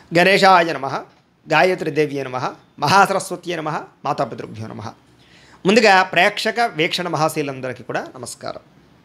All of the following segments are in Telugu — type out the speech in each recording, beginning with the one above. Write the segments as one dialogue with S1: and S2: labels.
S1: గణేశాయ నమ గాయత్రి దేవ్యే నమ మహాసరస్వత్యే నమ మాతాపితృభ్యో నమ ముందుగా ప్రేక్షక వీక్షణ మహాశీలందరికీ కూడా నమస్కారం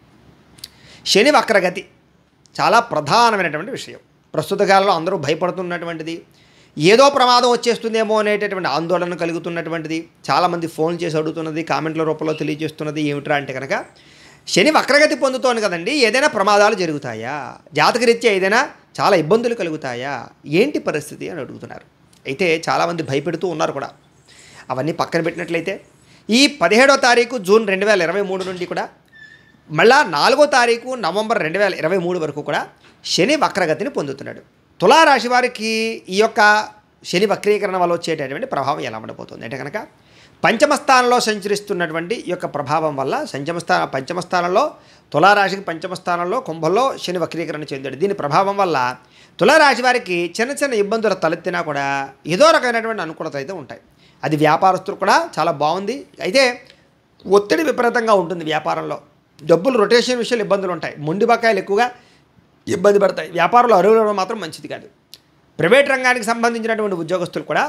S1: శని వక్రగతి చాలా ప్రధానమైనటువంటి విషయం ప్రస్తుత కాలంలో అందరూ భయపడుతున్నటువంటిది ఏదో ప్రమాదం వచ్చేస్తుందేమో అనేటటువంటి ఆందోళన కలుగుతున్నటువంటిది చాలామంది ఫోన్ చేసి అడుగుతున్నది కామెంట్ల రూపంలో తెలియజేస్తున్నది ఏమిట్రా అంటే కనుక శని వక్రగతి పొందుతోంది కదండి ఏదైనా ప్రమాదాలు జరుగుతాయా జాతకరీత్యా ఏదైనా చాలా ఇబ్బందులు కలుగుతాయా ఏంటి పరిస్థితి అని అడుగుతున్నారు అయితే చాలామంది భయపెడుతూ ఉన్నారు కూడా అవన్నీ పక్కన పెట్టినట్లయితే ఈ పదిహేడో తారీఖు జూన్ రెండు వేల ఇరవై మూడు నుండి కూడా మళ్ళా నాలుగో తారీఖు నవంబర్ రెండు వేల ఇరవై మూడు వరకు కూడా శని వక్రగతిని పొందుతున్నాడు తులారాశి వారికి ఈ యొక్క శని వక్రీకరణ వల్ల వచ్చేటటువంటి ప్రభావం ఎలా ఉండబోతుంది అంటే కనుక పంచమ స్థానంలో సంచరిస్తున్నటువంటి ఈ యొక్క ప్రభావం వల్ల పంచమ స్థా పంచమ స్థానంలో తులారాశికి పంచమ స్థానంలో కుంభంలో శని వక్రీకరణ చెందాడు దీని ప్రభావం వల్ల తులారాశి వారికి చిన్న చిన్న ఇబ్బందులు తలెత్తినా కూడా ఏదో రకమైనటువంటి అనుకూలత అయితే ఉంటాయి అది వ్యాపారస్తులు కూడా చాలా బాగుంది అయితే ఒత్తిడి విపరీతంగా ఉంటుంది వ్యాపారంలో డబ్బులు రొటేషన్ విషయాలు ఇబ్బందులు ఉంటాయి మొండి బకాయిలు ఎక్కువగా ఇబ్బంది పడతాయి వ్యాపారంలో అరువులు మాత్రం మంచిది కాదు ప్రైవేట్ రంగానికి సంబంధించినటువంటి ఉద్యోగస్తులు కూడా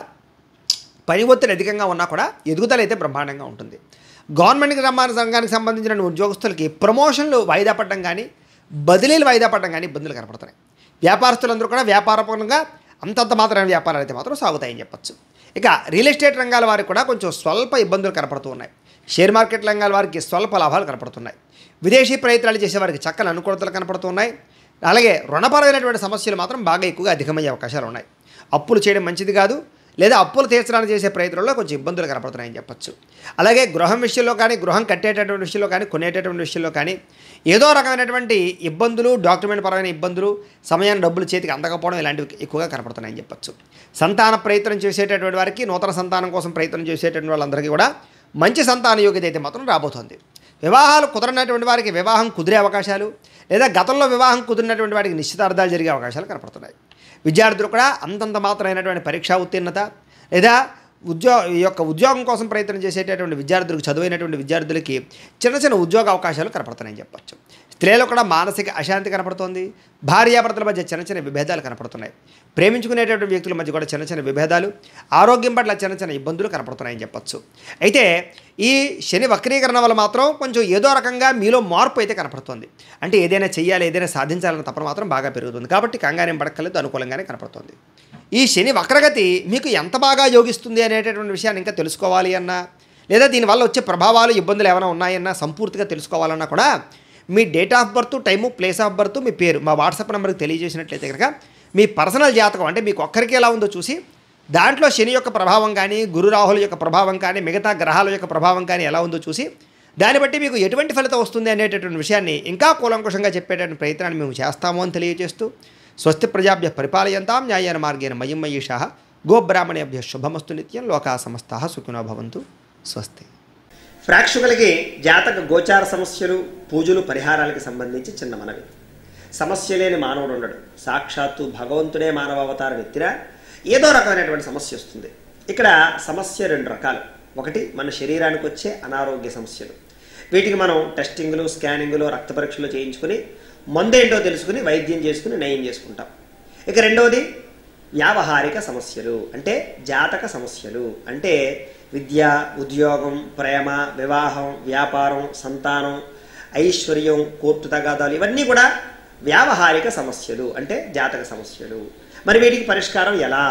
S1: పని ఒత్తిడి అధికంగా ఉన్నా కూడా ఎదుగుదల అయితే బ్రహ్మాండంగా ఉంటుంది గవర్నమెంట్కి రమ్మాన రంగానికి సంబంధించిన ఉద్యోగస్తులకి ప్రమోషన్లు వాయిదా పడడం కానీ బదిలీలు వాయిదా పడడం కానీ ఇబ్బందులు కనపడుతున్నాయి వ్యాపారస్తులందరూ కూడా వ్యాపారపరంగా అంతంత మాత్రమే వ్యాపారాలు అయితే మాత్రం సాగుతాయని చెప్పచ్చు ఇక రియల్ ఎస్టేట్ రంగాల వారికి కూడా కొంచెం స్వల్ప ఇబ్బందులు కనపడుతూ ఉన్నాయి షేర్ మార్కెట్ రంగాల వారికి స్వల్ప లాభాలు కనపడుతున్నాయి విదేశీ ప్రయత్నాలు చేసే వారికి చక్కని అనుకూలతలు కనపడుతున్నాయి అలాగే రుణపరమైనటువంటి సమస్యలు మాత్రం బాగా ఎక్కువగా అధికమయ్యే అవకాశాలు ఉన్నాయి అప్పులు చేయడం మంచిది కాదు లేదా అప్పులు తీర్చడానికి చేసే ప్రయత్నంలో కొంచెం ఇబ్బందులు కనపడుతున్నాయని చెప్పచ్చు అలాగే గృహం విషయంలో కానీ గృహం కట్టేటటువంటి విషయంలో కానీ కొనేటటువంటి విషయంలో కానీ ఏదో రకమైనటువంటి ఇబ్బందులు డాక్యుమెంట్ పరమైన ఇబ్బందులు సమయాన్ని డబ్బులు చేతికి అందకపోవడం ఇలాంటివి ఎక్కువగా కనపడుతున్నాయని చెప్పచ్చు సంతాన ప్రయత్నం చేసేటటువంటి వారికి నూతన సంతానం కోసం ప్రయత్నం చేసేటటువంటి వాళ్ళందరికీ కూడా మంచి సంతాన యోగ్యత అయితే మాత్రం రాబోతోంది వివాహాలు కుదరనటువంటి వారికి వివాహం కుదిరే అవకాశాలు లేదా గతంలో వివాహం కుదిరినటువంటి వారికి నిశ్చితార్థాలు జరిగే అవకాశాలు కనపడుతున్నాయి విద్యార్థులు కూడా అంతంత మాత్రమైనటువంటి పరీక్షా ఉత్తీర్ణత లేదా ఉద్యోగ ఈ యొక్క ఉద్యోగం కోసం ప్రయత్నం చేసేటటువంటి విద్యార్థులకు చదువైనటువంటి విద్యార్థులకి చిన్న చిన్న ఉద్యోగ అవకాశాలు కనపడుతున్నాయని చెప్పచ్చు స్త్రీలో కూడా మానసిక అశాంతి కనపడుతోంది భార్యాభర్తల మధ్య చిన్న చిన్న విభేదాలు కనపడుతున్నాయి ప్రేమించుకునేటటువంటి వ్యక్తుల మధ్య కూడా చిన్న చిన్న విభేదాలు ఆరోగ్యం పట్ల చిన్న చిన్న ఇబ్బందులు కనపడుతున్నాయని చెప్పచ్చు అయితే ఈ శని వక్రీకరణ వల్ల మాత్రం కొంచెం ఏదో రకంగా మీలో మార్పు అయితే కనపడుతుంది అంటే ఏదైనా చెయ్యాలి ఏదైనా సాధించాలన్న తపన మాత్రం బాగా పెరుగుతుంది కాబట్టి కంగారేం పడక్కలేదు అనుకూలంగానే కనపడుతుంది ఈ శని వక్రగతి మీకు ఎంత బాగా యోగిస్తుంది అనేటటువంటి విషయాన్ని ఇంకా తెలుసుకోవాలి అన్నా లేదా దీనివల్ల వచ్చే ప్రభావాలు ఇబ్బందులు ఏమైనా ఉన్నాయన్నా సంపూర్తిగా తెలుసుకోవాలన్నా కూడా మీ date of birth time place of birth మీ పేరు మా వాట్సాప్ నెంబర్కి తెలియజేసినట్లయితే కనుక మీ పర్సనల్ జాతకం అంటే మీకు ఒక్కరికి ఎలా ఉందో చూసి దాంట్లో శని యొక్క ప్రభావం కానీ గురు రాహుల యొక్క ప్రభావం కానీ మిగతా గ్రహాల యొక్క ప్రభావం కానీ ఎలా ఉందో చూసి దాన్ని బట్టి మీకు ఎటువంటి ఫలితం వస్తుంది అనేటటువంటి విషయాన్ని ఇంకా కూలంకుషంగా చెప్పేటటువంటి ప్రయత్నాన్ని మేము చేస్తాము అని తెలియజేస్తూ స్వస్తి ప్రజాభ్య పరిపాలయంతాం న్యాయాన మార్గేణ మయం మయీషా గోబ్రాహ్మణేభ్య శుభమస్తు నిత్యం లోకా సమస్త సుఖినో భవంతు స్వస్తి ప్రేక్షకులకి జాతక గోచార సమస్యలు పూజలు పరిహారాలకు సంబంధించి చిన్న మనవి సమస్య లేని మానవుడు ఉండడు సాక్షాత్తు భగవంతుడే మానవ అవతారం ఎత్తినా ఏదో రకమైనటువంటి సమస్య వస్తుంది ఇక్కడ సమస్య రెండు రకాలు ఒకటి మన శరీరానికి వచ్చే అనారోగ్య సమస్యలు వీటికి మనం టెస్టింగ్లు స్కానింగ్లు రక్త పరీక్షలు చేయించుకుని మందేంటో తెలుసుకుని వైద్యం చేసుకుని నయం చేసుకుంటాం ఇక రెండవది వ్యావహారిక సమస్యలు అంటే జాతక సమస్యలు అంటే విద్య ఉద్యోగం ప్రేమ వివాహం వ్యాపారం సంతానం ఐశ్వర్యం కోర్టు తగాదాలు ఇవన్నీ కూడా వ్యావహారిక సమస్యలు అంటే జాతక సమస్యలు మరి వీటికి పరిష్కారం ఎలా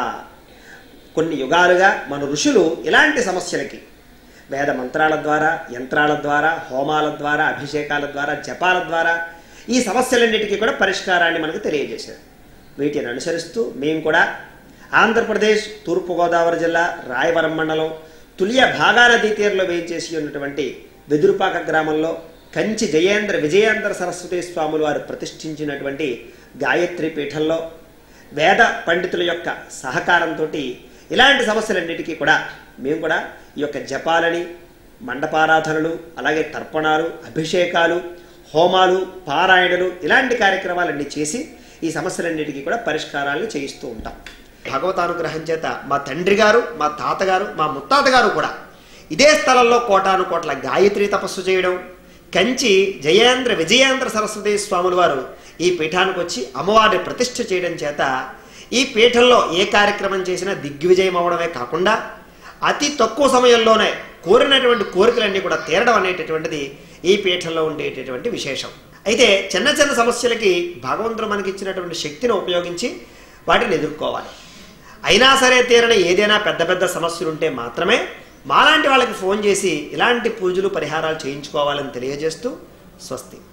S1: కొన్ని యుగాలుగా మన ఋషులు ఇలాంటి సమస్యలకి వేద మంత్రాల ద్వారా యంత్రాల ద్వారా హోమాల ద్వారా అభిషేకాల ద్వారా జపాల ద్వారా ఈ సమస్యలన్నిటికీ కూడా పరిష్కారాన్ని మనకు తెలియజేశారు వీటిని అనుసరిస్తూ మేము కూడా ఆంధ్రప్రదేశ్ తూర్పుగోదావరి జిల్లా రాయవరం మండలం తులియ భాగా నదీ తీరంలో వేయించేసి ఉన్నటువంటి వెదురుపాక గ్రామంలో కంచి జయేంద్ర విజయేంద్ర సరస్వతి స్వాములు వారు ప్రతిష్ఠించినటువంటి గాయత్రి పీఠంలో వేద పండితుల యొక్క సహకారంతో ఇలాంటి సమస్యలన్నిటికీ కూడా మేము కూడా ఈ యొక్క జపాలని మండపారాధనలు అలాగే తర్పణాలు అభిషేకాలు హోమాలు పారాయణలు ఇలాంటి కార్యక్రమాలన్నీ చేసి ఈ సమస్యలన్నిటికీ కూడా పరిష్కారాలను చేయిస్తూ ఉంటాం భగవతానుగ్రహం చేత మా తండ్రి గారు మా తాతగారు మా ముత్తాత గారు కూడా ఇదే స్థలంలో కోటాను కోట్ల గాయత్రి తపస్సు చేయడం కంచి జయేంద్ర విజయేంద్ర సరస్వతి స్వాముల వారు ఈ పీఠానికి వచ్చి అమ్మవారిని ప్రతిష్ఠ చేయడం చేత ఈ పీఠంలో ఏ కార్యక్రమం చేసినా దిగ్విజయం అవ్వడమే కాకుండా అతి తక్కువ సమయంలోనే కోరినటువంటి కోరికలన్నీ కూడా తీరడం అనేటటువంటిది ఈ పీఠంలో ఉండేటటువంటి విశేషం అయితే చిన్న చిన్న సమస్యలకి భగవంతుడు మనకి ఇచ్చినటువంటి శక్తిని ఉపయోగించి వాటిని ఎదుర్కోవాలి అయినా సరే తీరని ఏదైనా పెద్ద పెద్ద సమస్యలు ఉంటే మాత్రమే మాలాంటి వాళ్ళకి ఫోన్ చేసి ఇలాంటి పూజలు పరిహారాలు చేయించుకోవాలని తెలియజేస్తూ స్వస్తి